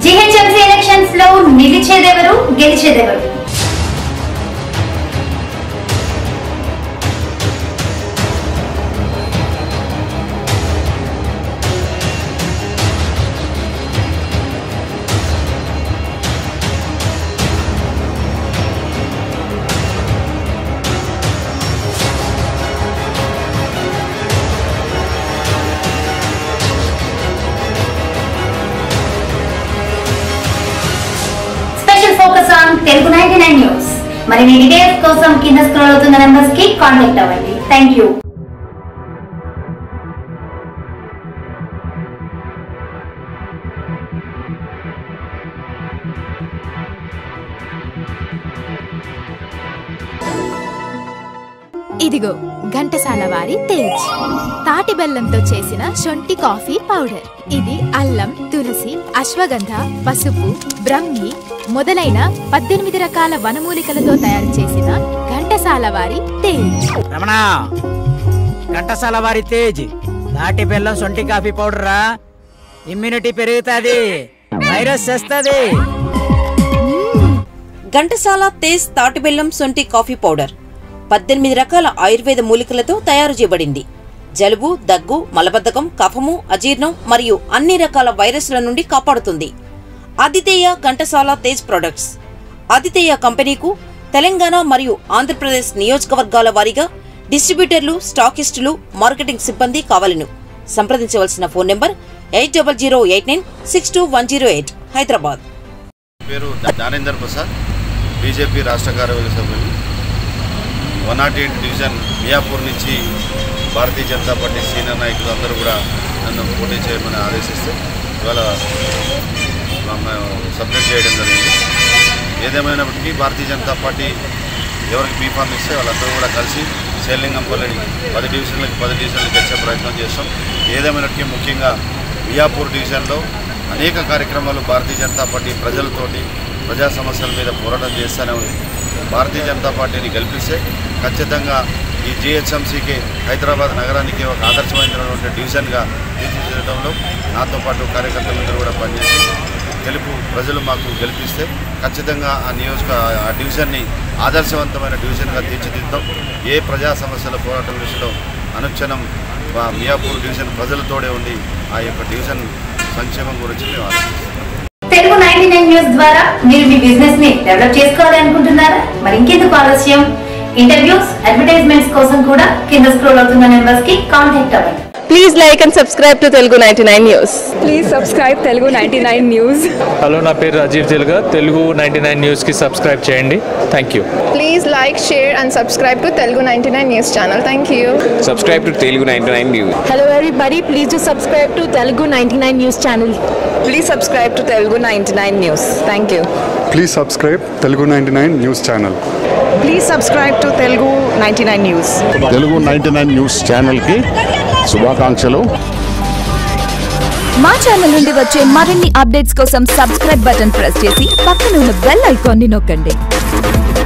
GHMC elections లో నిలిచేదెవరు గెలిచేదెవరు special focus on Telugu ninety nine news మరి మీ డీటెయిల్స్ కోసం కింద స్క్రోల్ అవుతున్న నెంబర్స్ కి కాంటాక్ట్ అవ్వండి థ్యాంక్ యూ ఇదిగో ఘంటసాల వారి తేజ్ తాటి బెల్లంతో చేసిన శొంఠి కాఫీ పౌడర్ ఇది అల్లం తులసి అశ్వగంధ పసుపు బ్రహ్మి మొదలైన పద్దెనిమిది రకాల వనమూలికలతో తయారు చేసిన ఘంటసాల వారి తేజ్ రమణ ఘంటసాల వారి తేజ్ తాటి బెల్లం సొంటి కాఫీ పౌడరా ఇమ్యూనిటీ పెరుగుతుంది వైరస్ వస్తుంది ఘంటసాల తేజ్ తాటిబెల్లం సొంటి కాఫీ పౌడర్ పద్దెనిమిది రకాల ఆయుర్వేద మూలికలతో తయారు చేయబడింది జలుబు దగ్గు మలబద్ధకం కఫము అజీర్ణం మరియు అన్ని రకాల వైరస్ల నుండి కాపాడుతుంది ఆదితేయ ఘంటసాల తేజ్ ప్రొడక్ట్స్ ఆదితేయ కంపెనీకు తెలంగాణ మరియు ఆంధ్రప్రదేశ్ నియోజకవర్గాల వారీగా డిస్ట్రిబ్యూటర్లు స్టాకిస్టులు మార్కెటింగ్ సిబ్బంది కావాలను సంప్రదించవలసిన phone number eight double zero eight nine six two one zero eight Hyderabad పేరు జ్ఞానేందర్ ప్రసాద్ బీజేపీ రాష్ట్ర కార్యవర్గ సభ్యులు one not eight division Miyapur నుంచి భారతీయ జనతా పార్టీ సీనియర్ నాయకులు అందరూ కూడా నన్ను పోటీ చేయమని ఆదేశిస్తే ఇవాళ సబ్మిట్ చేయడం జరిగింది ఏదేమైనప్పటికీ భారతీయ జనతా పార్టీ ఎవరికి బీఫామ్ ఇస్తే వాళ్ళందరూ కూడా కలిసి సేలింగంపల్లి పది డివిజన్లకి పది డివిజన్లకు గెలిచే ప్రయత్నం చేస్తాం ఏదేమైనప్పటికీ ముఖ్యంగా మియాపూర్ డివిజన్లో అనేక కార్యక్రమాలు భారతీయ జనతా పార్టీ ప్రజలతోటి ప్రజా సమస్యల మీద పోరాటం చేస్తూనే ఉంది భారతీయ జనతా పార్టీని గెలిపిస్తే ఖచ్చితంగా ఈ జిహెచ్ఎంసీకి హైదరాబాద్ నగరానికి ఒక ఆదర్శమైనటువంటి డివిజన్గా తీర్చిదిద్దడంలో నాతో పాటు కార్యకర్తలందరూ కూడా పనిచేసి గెలుపు ప్రజలు మాకు గెలిపిస్తే ఖచ్చితంగా ఆ నియోజక ఆ డివిజన్ని ఆదర్శవంతమైన డివిజన్గా తీర్చిదిద్దాం ఏ ప్రజా సమస్యల పోరాటం విషయంలో అనుక్షణం మా మియాపూర్ డివిజన్ ప్రజలతోడే ఉండి ఆ యొక్క డివిజన్ సంక్షేమం గురించి మేము ఆలోచిస్తాం తెలుగు నైన్టీ నైన్ న్యూస్ ద్వారా మీరు మీ బిజినెస్ ని డెవలప్ చేసుకోవాలనుకుంటున్నారా మరి ఇంకెందుకు ఆలస్యం ఇంటర్వ్యూస్ అడ్వర్టైజ్మెంట్స్ కోసం కూడా కింద స్క్రోల్ అవుతున్న నెంబర్స్ కి కాంటాక్ట్ అవ్వండి Please like and subscribe to Telugu 99 News. Please subscribe Telugu ninety nine news hello నా పేరు రాజీవ్ తెలుగా తెలుగు నైంటీ నైన్ న్యూస్కి సబ్స్క్రైబ్ చేయండి thank you please like share and subscribe to Telugu ninety nine news channel thank you subscribe to Telugu 99 News. Hello everybody, please do subscribe to Telugu 99 News channel. Please subscribe to Telugu 99 News. Thank you. Please subscribe Telugu 99 News channel. Please subscribe to Telugu 99 News. Telugu ninety nine news ఛానల్కి శుభాకాంక్షలు మా channel నుండి వచ్చే మరిన్ని updates కోసం subscribe button press చేసి పక్కన ఉన్న బెల్ ఐకాన్ని నొక్కండి